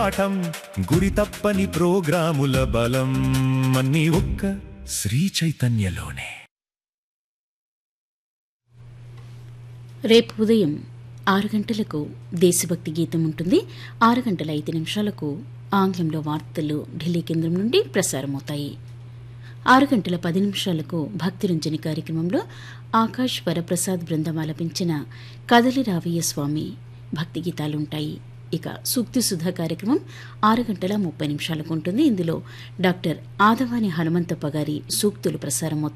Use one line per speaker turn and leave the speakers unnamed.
పాఠం గురి తప్పని ప్రోగ్రాముల బలం అన్నీ ఒక్క శ్రీ చైతన్యలోనే
రేపు ఉదయం ఆరు గంటలకు దేశభక్తి గీతం ఉంటుంది ఆరు గంటల ఐదు నిమిషాలకు ఆంగ్లంలో వార్తలు ఢిల్లీ కేంద్రం నుండి ప్రసారమవుతాయి ఆరు గంటల పది నిమిషాలకు భక్తిరంజని కార్యక్రమంలో ఆకాష్ వరప్రసాద్ బృందం ఆలపించిన కదలి రావయ్య స్వామి భక్తి గీతాలుంటాయి ఇక సూక్తి సుధా కార్యక్రమం ఆరు గంటల ముప్పై నిమిషాలకు ఉంటుంది ఇందులో డాక్టర్ ఆదవాని హనుమంతప్ప గారి సూక్తులు ప్రసారమవుతాయి